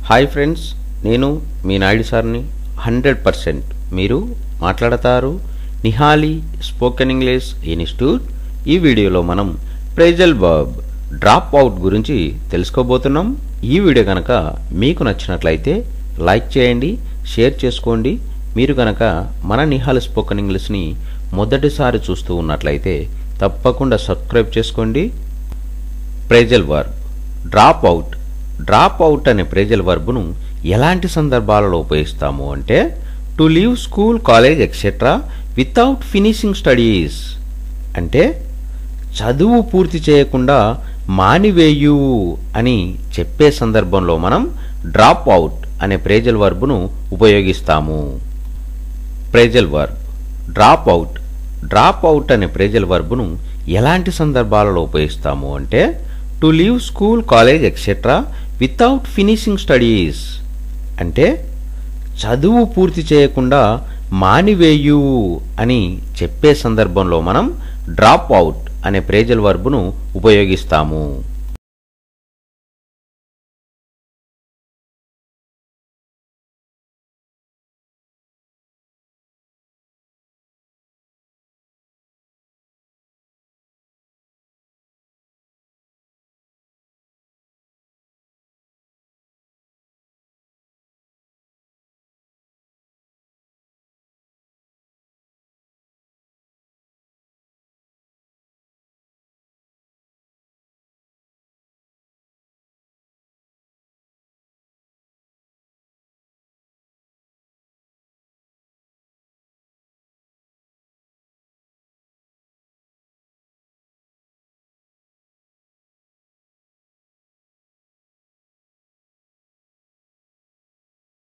hi friends నేను మీ నాయుడు సార్ని hundred percent మీరు మాట్లాడతారు నిహాలి స్పోకెన్ ఇంగ్లీష్ ఇన్స్టిట్యూట్ ఈ వీడియోలో మనం ప్రైజల్ వర్బ్ డ్రాప్ అవుట్ గురించి తెలుసుకోబోతున్నాం ఈ వీడియో కనుక మీకు నచ్చినట్లయితే లైక్ చేయండి షేర్ చేసుకోండి మీరు కనుక మన నిహాల్ స్పోకెన్ ఇంగ్లీష్ని మొదటిసారి చూస్తూ ఉన్నట్లయితే తప్పకుండా సబ్స్క్రైబ్ చేసుకోండి phrasal verb drop out drop out అనే ప్రైజల్ వర్బ్ను ఎలాంటి సందర్భాలలో ఉపయోగిస్తాము అంటే to leave school college etcetera without finishing studies అంటే చదువు పూర్తి చేయకుండా మానివేయు అని చెప్పే సందర్భంలో మనం డ్రాప్ అవుట్ అనే ప్రేజల్ వర్బ్ను ఉపయోగిస్తాము phrasal verb drop out drop out అనే ప్రేజల్ వర్బ్ను ఎలాంటి సందర్భాలలో ఉపయోగిస్తాము అంటే to leave school college etcetera without finishing studies అంటే చదువు పూర్తి చేయకుండా మానివేయు అని చెప్పే సందర్భంలో మనం డ్రాప్ అవుట్ అనే ప్రేజల్ వర్బ్ను ఉపయోగిస్తాము